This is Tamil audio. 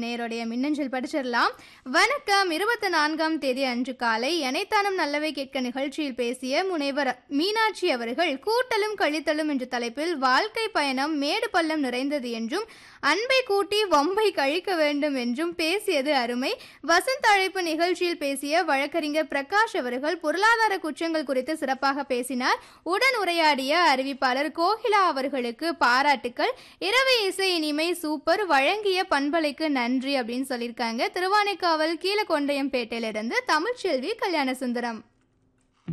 நேருடைய மின்னஞ்சல் படிச்சிடலாம் வணக்கம் இருபத்தி நான்காம் தேதி அன்று காலை எனைத்தானும் நல்லவை கேட்க நிகழ்ச்சியில் பேசிய முனைவர் மீனாட்சி அவர்கள் கூட்டலும் கழித்தலும் என்ற தலைப்பில் வாழ்க்கை பயணம் மேடு பள்ளம் நிறைந்தது என்றும் அன்பை கூட்டி வம்பை கழிக்க வேண்டும் என்றும் பேசியது அருமை வசந்த் அழைப்பு நிகழ்ச்சியில் பேசிய வழக்கறிஞர் பிரகாஷ் அவர்கள் பொருளாதார குற்றங்கள் குறித்து சிறப்பாக பேசினார் உடன் உரையாடிய அறிவிப்பாளர் கோகிலா அவர்களுக்கு பாராட்டுக்கள் இரவு இசை இனிமை சூப்பர் வழங்கிய பண்பலைக்கு நன்றி அப்படின்னு சொல்லியிருக்காங்க திருவானைக்காவல் கீழக்கொண்டையம்பேட்டையிலிருந்து தமிழ்ச்செல்வி கல்யாண சுந்தரம்